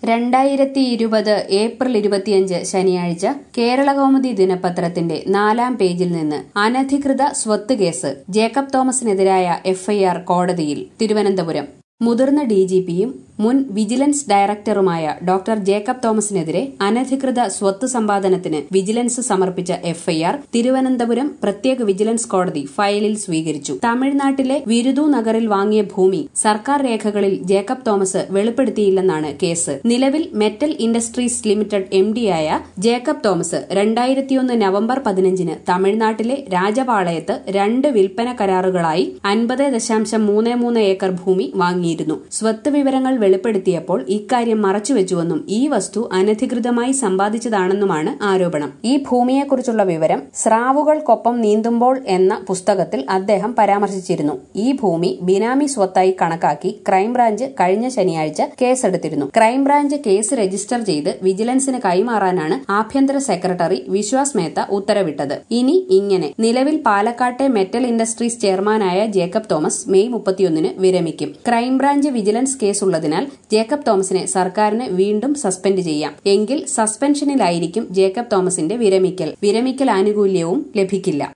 രണ്ടായിരത്തി ഇരുപത് ഏപ്രിൽ ഇരുപത്തിയഞ്ച് ശനിയാഴ്ച കേരളകൗമുദി ദിനപത്രത്തിന്റെ നാലാം പേജിൽ നിന്ന് അനധികൃത സ്വത്ത് കേസ് ജേക്കബ് തോമസിനെതിരായ എഫ്ഐആർ കോടതിയിൽ തിരുവനന്തപുരം മുതിർന്ന ഡിജിപിയും മുൻ വിജിലൻസ് ഡയറക്ടറുമായ ഡോക്ടർ ജേക്കബ് തോമസിനെതിരെ അനധികൃത സ്വത്ത് സമ്പാദനത്തിന് വിജിലൻസ് സമർപ്പിച്ച എഫ്ഐആർ തിരുവനന്തപുരം പ്രത്യേക വിജിലൻസ് കോടതി ഫയലിൽ സ്വീകരിച്ചു തമിഴ്നാട്ടിലെ വിരുദു നഗറിൽ വാങ്ങിയ ഭൂമി സർക്കാർ രേഖകളിൽ ജേക്കബ് തോമസ് വെളിപ്പെടുത്തിയില്ലെന്നാണ് കേസ് നിലവിൽ മെറ്റൽ ഇൻഡസ്ട്രീസ് ലിമിറ്റഡ് എം ഡിയായ ജേക്കബ് തോമസ് രണ്ടായിരത്തിയൊന്ന് നവംബർ പതിനഞ്ചിന് തമിഴ്നാട്ടിലെ രാജപാളയത്ത് രണ്ട് വിൽപ്പന കരാറുകളായി അൻപത് ദശാംശം മൂന്ന് മൂന്ന് ഏക്കർ ഭൂമി വാങ്ങിയിരുന്നു സ്വത്ത് വിവരങ്ങൾ വെളിപ്പെടുത്തിയപ്പോൾ ഇക്കാര്യം മറച്ചുവെച്ചുവെന്നും ഈ വസ്തു അനധികൃതമായി സമ്പാദിച്ചതാണെന്നുമാണ് ആരോപണം ഈ ഭൂമിയെക്കുറിച്ചുള്ള വിവരം സ്രാവുകൾക്കൊപ്പം നീന്തുമ്പോൾ എന്ന പുസ്തകത്തിൽ അദ്ദേഹം പരാമർശിച്ചിരുന്നു ഈ ഭൂമി ബിനാമി സ്വത്തായി കണക്കാക്കി ക്രൈംബ്രാഞ്ച് കഴിഞ്ഞ ശനിയാഴ്ച കേസെടുത്തിരുന്നു ക്രൈംബ്രാഞ്ച് കേസ് രജിസ്റ്റർ ചെയ്ത് വിജിലൻസിന് കൈമാറാനാണ് ആഭ്യന്തര സെക്രട്ടറി വിശ്വാസ് മേത്ത ഉത്തരവിട്ടത് ഇനി ഇങ്ങനെ നിലവിൽ പാലക്കാട്ടെ മെറ്റൽ ഇൻഡസ്ട്രീസ് ചെയർമാനായ ജേക്കബ് തോമസ് മെയ് മുപ്പത്തിയൊന്നിന് വിരമിക്കും ക്രൈംബ്രാഞ്ച് വിജിലൻസ് കേസുള്ളതിനാൽ ജേക്കബ് തോമസിനെ സർക്കാരിന് വീണ്ടും സസ്പെൻഡ് ചെയ്യാം എങ്കിൽ സസ്പെൻഷനിലായിരിക്കും ജേക്കബ് തോമസിന്റെ വിരമിക്കൽ വിരമിക്കൽ ആനുകൂല്യവും ലഭിക്കില്ല